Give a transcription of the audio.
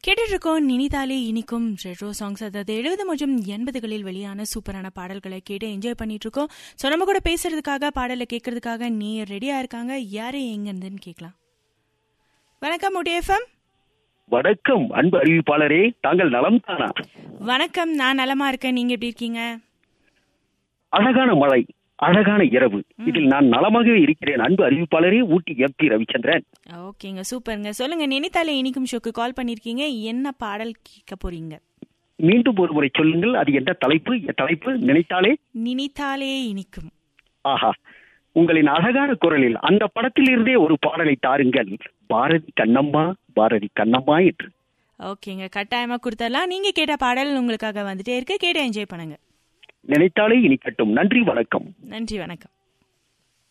கேட்டுட்டு இருக்கோம் நினிதாலே இனிக்கும் ரெட்ரோ சாங்ஸ் அதாவது எழுபது மற்றும் எண்பதுகளில் வெளியான சூப்பரான பாடல்களை கேட்டு என்ஜாய் பண்ணிட்டு இருக்கோம் ஸோ நம்ம கூட பேசுறதுக்காக பாடலை கேட்கறதுக்காக நீ ரெடியா இருக்காங்க யாரு எங்க இருந்துன்னு கேட்கலாம் வணக்கம் எஃப்எம் வணக்கம் அன்பு அறிவிப்பாளரே தாங்கள் நலம் தானா வணக்கம் நான் நலமா இருக்கேன் நீங்க எப்படி இருக்கீங்க அழகான மழை அழகான இரவு இதில் நான் நலமாகவே இருக்கிறேன் அன்பு அறிவிப்பாளரே ஊட்டி எம் பி ரவிச்சந்திரன் ஓகேங்க சூப்பருங்க சொல்லுங்க நினிதாலே இனிக்கும் ஷோக்கு கால் பண்ணிருக்கீங்க என்ன பாடல் கேட்க போறீங்க மீண்டும் ஒரு முறை சொல்லுங்கள் அது என்ன தலைப்பு என் தலைப்பு நினைத்தாலே நினிதாலே இனிக்கும் ஆஹா உங்களின் அழகான குரலில் அந்த படத்தில் இருந்தே ஒரு பாடலை தாருங்கள் பாரதி கண்ணம்மா பாரதி கண்ணம்மா என்று ஓகேங்க கட்டாயமா கொடுத்துடலாம் நீங்க கேட்ட பாடல் உங்களுக்காக வந்துட்டே இருக்கு கேட்டு என்ஜாய் பண்ணுங்க நினைத்தாலே இனிக்கட்டும் நன்றி வணக்கம் நன்றி வணக்கம்